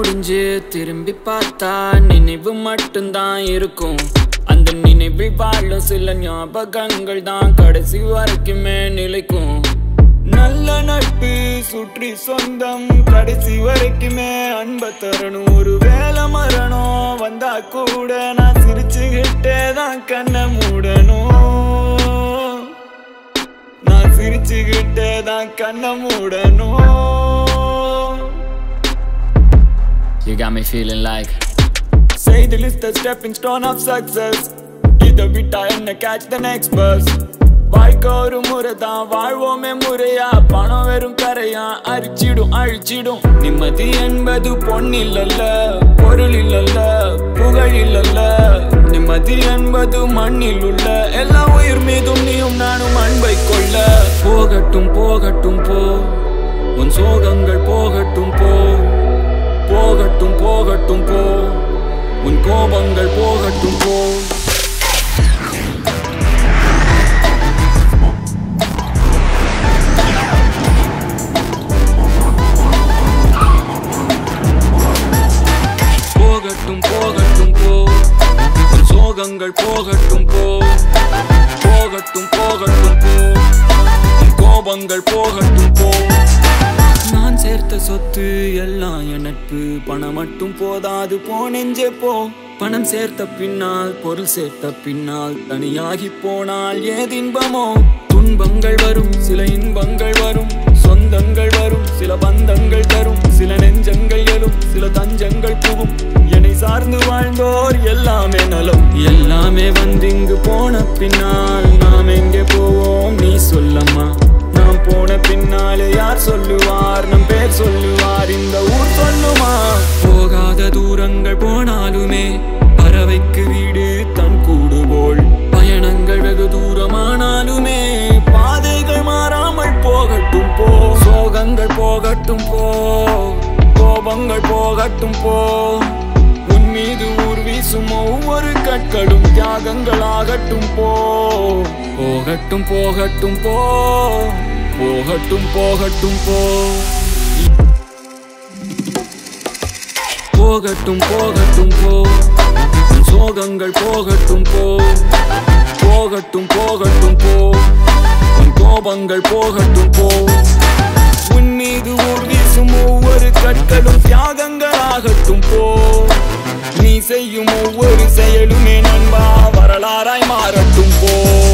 முடிஞ்சு திரும்பி பார்த்தா நினைவு மட்டும்தான் இருக்கும் அந்த நினைவில் வாழும் சில ஞாபகங்கள் தான் கடைசி வரைக்குமே நிலைக்கும் நல்ல நட்பு சுற்றி சொந்தம் கடைசி வரைக்குமே அன்ப தரணும் ஒரு வேலை மரணம் வந்தா கூட நான் சிரிச்சுக்கிட்டே தான் கண்ணை மூடணும் நான் சிரிச்சுக்கிட்டே தான் கண்ணை மூடணும் You got me feeling like Say the list a stepping stone of success இதை விட்டா என்ன catch the next bus வாழ்க்கை ஒரு முறை தான் வாழ்வோமே முறையா பணம் வெறும் கரையா அரிச்சிடும் அழிச்சிடும் நிம்மதி என்பது பொன்னில்லல்ல பொருள் இல்லல்ல புகழ் இல்லல்ல நிம்மதி என்பது மண்ணில் உள்ள எல்லா உயிர் மீதும் நீயும் நானும் அன்பை கொள்ள போகட்டும் போகட்டும் போ உன் சோகங்கள் போகட்டும் போ போகட்டும் போகட்டும் போ உன் கோபங்கள் போகட்டும் போ போகட்டும் போகட்டும் போ உன் சோகங்கள் போகட்டும் போ போகட்டும் போகட்டும் போ உன் கோபங்கள் போகட்டும் போ நான் சேர்த்த சொத்து எல்லாம் என் நட்பு பணம் மட்டும் போதாது போ நெஞ்சே போ பணம் சேர்த்த பின்னால் பொருள் சேர்த்த பின்னால் தனியாகி போனால் ஏதின்பமோ துன்பங்கள் வரும் சில இன்பங்கள் வரும் சொந்தங்கள் வரும் சில பந்தங்கள் தரும் சில நெஞ்சங்கள் எழும் சில தஞ்சங்கள் புகும் என்னை சார்ந்து வாழ்ந்தோர் எல்லாமே நலம் எல்லாமே வந்திங்கு போன பின்னால் நாம் எங்கே போவோம் நீ சொல்லம்மா நாம் போன பின்னாலே யார் சொல்லுவார் நம் பேர் சொல்லுவார் இந்த ஊர் சொல்லுமா போகாத தூரங்கள் போனாலுமே பறவைக்கு வீடு தன் கூடு போல் பயணங்கள் வெகு தூரமானாலுமே பாதைகள் மாறாமல் போகட்டும் போ சோகங்கள் போகட்டும் போ கோபங்கள் போகட்டும் போ உன் மீது ஊர் வீசும் ஒவ்வொரு கற்களும் தியாகங்களாகட்டும் போ போகட்டும் போகட்டும் போ போகட்டும் போகட்டும் போ போகட்டும் போகட்டும் போ உன் சோகங்கள் போகட்டும் போ போகட்டும் போகட்டும் போ உன் கோபங்கள் போகட்டும் போ உன் மீது ஊர் வீசும் ஒவ்வொரு கற்களும் தியாகங்களாகட்டும் போ நீ செய்யும் ஒவ்வொரு செயலுமே நண்பா வரலாறாய் மாறட்டும் போ